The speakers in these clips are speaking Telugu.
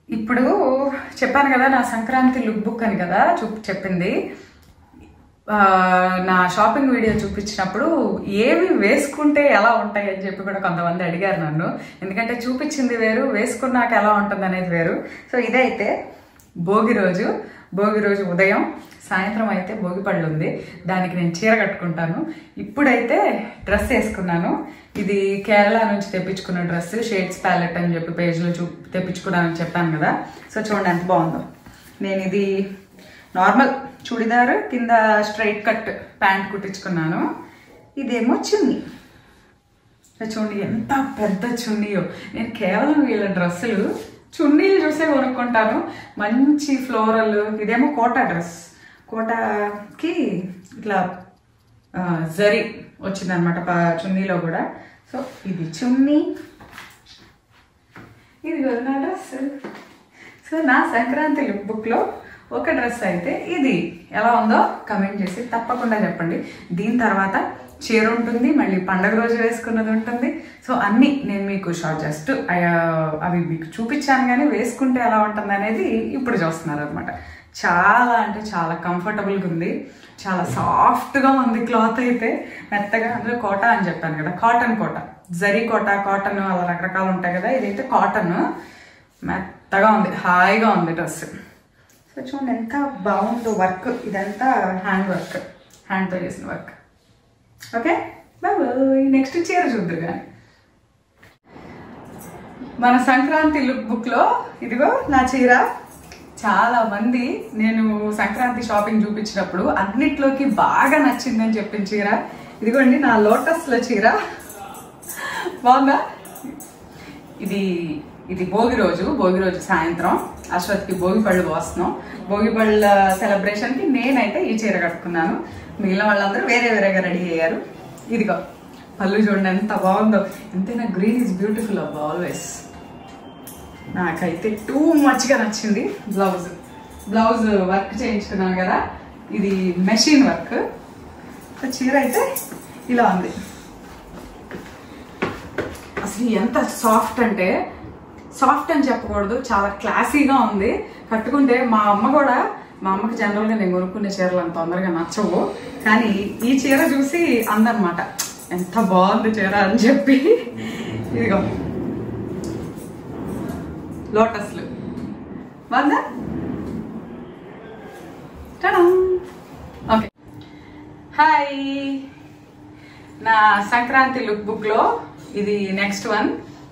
ఇప్పుడు చెప్పాను కదా నా సంక్రాంతి లుక్ బుక్ అని కదా చూప్ చెప్పింది ఆ, నా షాపింగ్ వీడియో చూపించినప్పుడు ఏవి వేసుకుంటే ఎలా ఉంటాయి అని చెప్పి కూడా కొంతమంది అడిగారు నన్ను ఎందుకంటే చూపించింది వేరు వేసుకున్నాక ఎలా ఉంటుంది అనేది వేరు సో ఇదైతే భోగి రోజు భోగి రోజు ఉదయం సాయంత్రం అయితే భోగి పళ్ళు ఉంది దానికి నేను చీర కట్టుకుంటాను ఇప్పుడైతే డ్రెస్ వేసుకున్నాను ఇది కేరళ నుంచి తెప్పించుకున్న డ్రెస్ షేడ్స్ ప్యాలెట్ అని చెప్పి పేజ్లో చూ తెప్పించుకున్నానని చెప్పాను కదా సో చూడండి ఎంత బాగుందో నేను ఇది నార్మల్ చూడిదార్ కింద స్ట్రైట్ కట్ ప్యాంట్ కుట్టించుకున్నాను ఇదేమో చున్నీ ఇలా చూడండి ఎంత పెద్ద చున్నీయో నేను కేవలం వీళ్ళ డ్రెస్సులు చున్నీలు చూసే కొనుక్కుంటాను మంచి ఫ్లోరల్ ఇదేమో కోటా డ్రెస్ కోటాకి ఇట్లా ఆ, జరీ వచ్చిందనమాట ప- చున్నీలో కూడా సో ఇది చున్నీ ఇది నా డ్రెస్ సో నా సంక్రాంతి లుక్ బుక్లో ఒక డ్రెస్ అయితే ఇది ఎలా ఉందో కమెంట్ చేసి తప్పకుండా చెప్పండి దీని తర్వాత చీర ఉంటుంది మళ్ళీ పండగ రోజు వేసుకున్నది ఉంటుంది సో అన్నీ నేను మీకు షార్ట్ జస్ట్ అవి మీకు చూపించాను కానీ వేసుకుంటే ఎలా ఉంటుంది అనేది ఇప్పుడు చూస్తున్నారు అనమాట చాలా అంటే చాలా కంఫర్టబుల్గా ఉంది చాలా సాఫ్ట్గా ఉంది క్లాత్ అయితే మెత్తగా అందులో కోట అని చెప్పాను కదా కాటన్ కోట జరీ కోట కాటన్ అలా రకరకాలు ఉంటాయి కదా ఇదైతే కాటన్ మెత్తగా ఉంది హాయిగా ఉంది డ్రెస్ సో చూడండి ఎంత బాగుందో వర్క్ ఇదంతా హ్యాండ్ వర్క్ హ్యాండ్తో చేసిన వర్క్ ఓకే బాయ్ నెక్స్ట్ చీర చూద్దరు కానీ మన సంక్రాంతి లుక్ బుక్ లో ఇదిగో నా చీర చాలా మంది నేను సంక్రాంతి షాపింగ్ చూపించినప్పుడు అన్నిట్లోకి బాగా నచ్చిందని చెప్పిన చీర ఇదిగోండి నా లోటస్ లో చీర బాగుందా ఇది ఇది భోగి రోజు భోగి రోజు సాయంత్రం అశ్వత్కి భోగి పళ్ళు పోస్తున్నాం భోగి పళ్ళ సెలబ్రేషన్ కి నేనైతే ఈ చీర కట్టుకున్నాను మిగిలిన వాళ్ళందరూ వేరే వేరేగా రెడీ అయ్యారు ఇదిగో పళ్ళు చూడండి ఎంత బాగుందో ఎంతైనా గ్రీన్ ఇస్ బ్యూటిఫుల్ అబ్బా ఆల్వేస్ నాకైతే టూ మచ్గా నచ్చింది బ్లౌజ్ బ్లౌజ్ వర్క్ చేయించుకున్నాను కదా ఇది మెషిన్ వర్క్ చీర అయితే ఇలా ఉంది అసలు ఎంత సాఫ్ట్ అంటే సాఫ్ట్ అని చెప్పకూడదు చాలా క్లాసీగా ఉంది కట్టుకుంటే మా అమ్మ కూడా మా అమ్మకి జనరల్గా నేను కొనుక్కునే చీరలు అంత తొందరగా నచ్చవు కానీ ఈ చీర చూసి అందనమాట ఎంత బాగుంది చీర అని చెప్పి ఇదిగో లోటస్లు బాగుందా ఓకే హాయ్ నా సంక్రాంతి లుక్ బుక్ లో ఇది నెక్స్ట్ వన్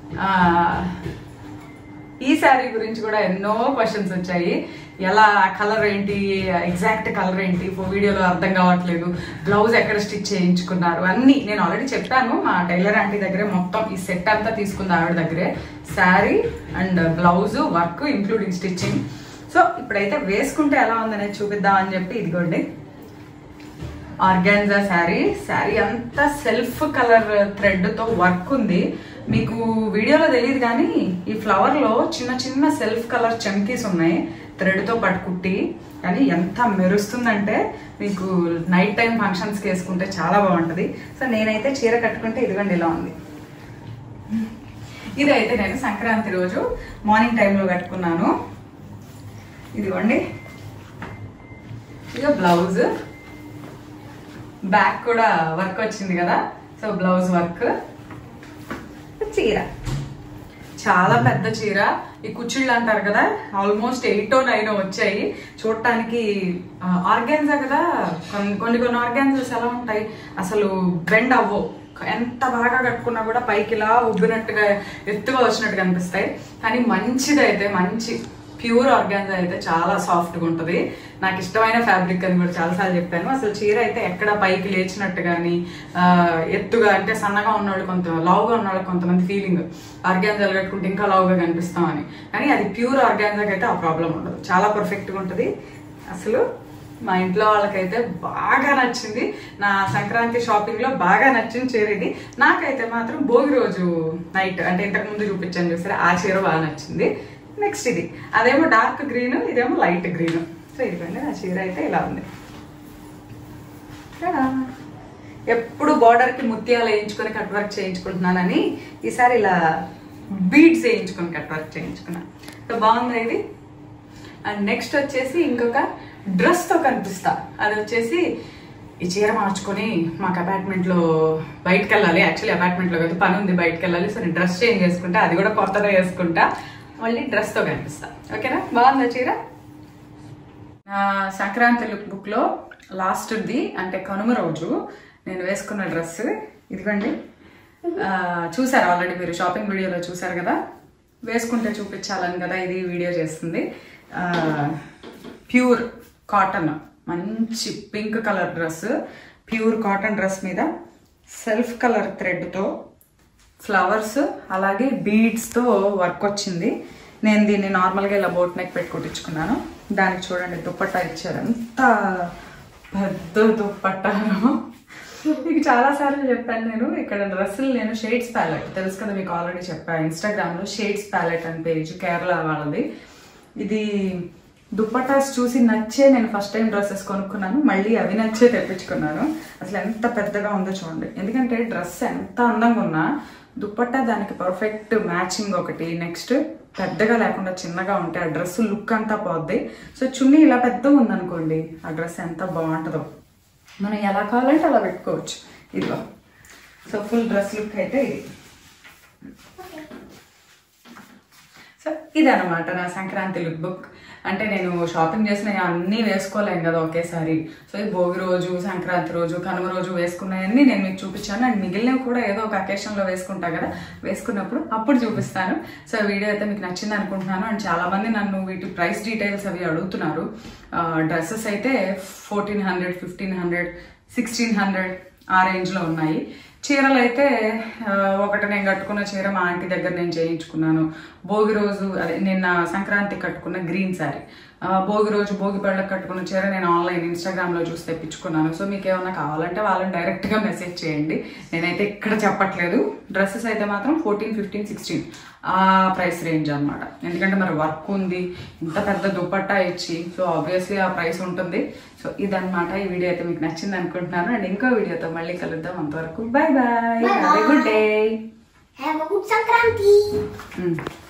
ఈ శారీ గురించి కూడా ఎన్నో క్వశ్చన్స్ వచ్చాయి ఎలా కలర్ ఏంటి ఎగ్జాక్ట్ కలర్ ఏంటి ఇప్పుడు వీడియోలో అర్థం కావట్లేదు బ్లౌజ్ ఎక్కడ స్టిచ్ చేయించుకున్నారు అన్ని నేను ఆల్రెడీ చెప్పాను మా టైలర్ ఆంటీ దగ్గరే మొత్తం ఈ సెట్ అంతా తీసుకుంది ఆవిడ దగ్గరే sari and blouse work including stitching so ఇప్పుడైతే వేసుకుంటే ఎలా ఉందనేది చూపిద్దాం అని చెప్పి ఇదిగోండి ఆర్గాన్జా శారీ శారీ అంతా సెల్ఫ్ కలర్ థ్రెడ్ తో వర్క్ ఉంది మీకు వీడియోలో తెలియదు కానీ ఈ ఫ్లవర్ లో చిన్న చిన్న సెల్ఫ్ కలర్ చమ్కీస్ ఉన్నాయి థ్రెడ్ తో పట్టుకుట్టి కానీ ఎంత మెరుస్తుందంటే మీకు నైట్ టైం ఫంక్షన్స్ కి వేసుకుంటే చాలా బాగుంటది సో నేనైతే చీర కట్టుకుంటే ఇదిగోండి ఇలా ఉంది ఇదైతే నేను సంక్రాంతి రోజు మార్నింగ్ టైంలో కట్టుకున్నాను ఇదిగోండి ఇక బ్లౌజ్ బ్యాక్ కూడా వర్క్ వచ్చింది కదా సో బ్లౌజ్ వర్క్ చీర చాలా పెద్ద చీర ఈ కుచ్చిళ్ళు అంటారు కదా ఆల్మోస్ట్ ఎయిట్ నైన్ వచ్చాయి చూడటానికి ఆర్గాన్జా కదా కొన్ని కొన్ని కొన్ని ఆర్గాన్జాస్ ఎలా ఉంటాయి అసలు బెండ్ అవ్వవు ఎంత బాగా కట్టుకున్నా కూడా పైకి ఇలా ఉబ్బినట్టుగా ఎత్తుగా వచ్చినట్టుగా అనిపిస్తాయి కానీ మంచిది అయితే మంచి ప్యూర్ ఆర్గాన్జా అయితే చాలా సాఫ్ట్గా ఉంటుంది నాకు ఇష్టమైన ఫ్యాబ్రిక్ అని కూడా చాలాసార్లు చెప్పాను అసలు చీర అయితే ఎక్కడ పైకి లేచినట్టు కానీ ఎత్తుగా అంటే సన్నగా ఉన్నవాళ్ళు కొంత లావుగా ఉన్నవాళ్ళు కొంతమంది ఫీలింగ్ ఆర్గాన్జాలు కట్టుకుంటే ఇంకా లావుగా కనిపిస్తామని కానీ అది ప్యూర్ ఆర్గాన్జాకి అయితే ఆ ప్రాబ్లం ఉండదు చాలా పర్ఫెక్ట్గా ఉంటుంది అసలు మా ఇంట్లో వాళ్ళకైతే బాగా నచ్చింది నా సంక్రాంతి షాపింగ్ లో బాగా నచ్చిన చీర ఇది నాకైతే మాత్రం భోగి రోజు నైట్ అంటే ఇంతకు ముందు చూపించాను చూసారా ఆ చీర బాగా నచ్చింది నెక్స్ట్ ఇది అదేమో డార్క్ గ్రీన్ ఇదేమో లైట్ గ్రీన్ సో ఇదిగోండి ఆ చీర అయితే ఇలా ఉంది టడా. ఎప్పుడు border కి ముత్యాలు వేయించుకొని కట్ వర్క్ చేయించుకుంటున్నానని ఈసారి ఇలా బీడ్స్ వేయించుకుని కట్ వర్క్ చేయించుకున్నా సో బాగుందా ఇది అండ్ నెక్స్ట్ వచ్చేసి ఇంకొక డ్రెస్ తో కనిపిస్తా అది వచ్చేసి ఈ చీర మార్చుకొని మాకు అపార్ట్మెంట్ లో బయటకు వెళ్ళాలి యాక్చువల్లీ అపార్ట్మెంట్ లో కదా పని ఉంది బయటకు వెళ్ళాలి సో నేను డ్రెస్ చేంజ్ చేసుకుంటా అది కూడా కొత్తగా వేసుకుంటా మళ్ళీ డ్రెస్ తో కనిపిస్తా ఓకేనా బాగుందా చీర నా సంక్రాంతి లుక్ బుక్ లో లాస్ట్ ది అంటే కనుమ రోజు నేను వేసుకున్న డ్రెస్ ఇదిగోండి ఆ, చూసారు ఆల్రెడీ మీరు షాపింగ్ వీడియోలో చూసారు కదా వేసుకుంటే చూపించాలని కదా ఇది వీడియో చేస్తుంది ప్యూర్ కాటన్ మంచి pink colour dress pure cotton dress మీద సెల్ఫ్ కలర్ థ్రెడ్తో ఫ్లవర్స్ అలాగే బీడ్స్తో వర్క్ వచ్చింది నేను దీన్ని నార్మల్గా ఇలా బోట్ నెక్ పెట్టి కుట్టించుకున్నాను దానికి చూడండి దుప్పట్టా ఇచ్చారు ఎంత పెద్ద దుప్పట్టాను మీకు చాలా సార్లు చెప్పాను నేను ఇక్కడ డ్రెస్సులు నేను షేడ్స్ ప్యాలెట్ తెలుసు కదా మీకు ఆల్రెడీ చెప్పాను ఇన్స్టాగ్రామ్ లో షేడ్స్ ప్యాలెట్ అని పేజ్ కేరళ వాళ్ళది ఇది దుప్పటాస్ చూసి నచ్చే నేను ఫస్ట్ టైం డ్రెస్సెస్ కొనుక్కున్నాను మళ్ళీ అవి నచ్చే తెప్పించుకున్నాను అసలు ఎంత పెద్దగా ఉందో చూడండి ఎందుకంటే డ్రెస్ ఎంత అందంగా ఉన్నా దుప్పట్టా దానికి పర్ఫెక్ట్ మ్యాచింగ్ ఒకటి నెక్స్ట్ పెద్దగా లేకుండా చిన్నగా ఉంటే ఆ డ్రెస్ లుక్ అంతా పోద్ది సో చున్నీ ఇలా పెద్దగా ఉందనుకోండి ఆ డ్రెస్ ఎంత బాగుంటుందో మనం ఎలా కావాలంటే అలా పెట్టుకోవచ్చు ఇదిగో సో ఫుల్ డ్రెస్ లుక్ అయితే ఇది సో ఇదనమాట నా సంక్రాంతి లుక్ బుక్ అంటే నేను షాపింగ్ చేసిన అన్నీ వేసుకోలేం కదా ఒకేసారి సో ఈ భోగి రోజు సంక్రాంతి రోజు కనుమ రోజు వేసుకున్నాయన్నీ నేను మీకు చూపించాను అండ్ మిగిలినవి కూడా ఏదో ఒక అకేషన్లో వేసుకుంటా కదా వేసుకున్నప్పుడు అప్పుడు చూపిస్తాను సో వీడియో అయితే మీకు నచ్చింది అనుకుంటున్నాను అండ్ చాలా మంది నన్ను వీటి ప్రైస్ డీటెయిల్స్ అవి అడుగుతున్నారు డ్రెస్సెస్ అయితే fourteen hundred fifteen hundred sixteen hundred ఆ రేంజ్లో ఉన్నాయి చీరలు అయితే ఆ, ఒకటి నేను కట్టుకున్న చీర మా ఆంటీ దగ్గర నేను చేయించుకున్నాను భోగి రోజు అదే నిన్న సంక్రాంతి కట్టుకున్న గ్రీన్ శారీ ఆ, భోగి రోజు భోగి పళ్ళకి కట్టుకున్న చీర నేను ఆన్లైన్ ఇన్స్టాగ్రామ్లో చూసి తెప్పించుకున్నాను సో మీకు ఏమైనా కావాలంటే వాళ్ళని డైరెక్ట్గా మెసేజ్ చేయండి నేనైతే ఇక్కడ చెప్పట్లేదు డ్రెస్సెస్ అయితే మాత్రం ఫోర్టీన్ ఫిఫ్టీన్ సిక్స్టీన్ ఆ ప్రైస్ రేంజ్ అన్నమాట ఎందుకంటే మరి వర్క్ ఉంది ఇంత పెద్ద దుపట్టా ఇచ్చి సో ఆబ్వియస్లీ ఆ ప్రైస్ ఉంటుంది సో ఇదన్నమాట ఈ వీడియో అయితే మీకు నచ్చింది అనుకుంటున్నాను అండ్ ఇంకో వీడియోతో మళ్ళీ కలుద్దాం అంతవరకు bye bye have a good day Have a good Sankranti.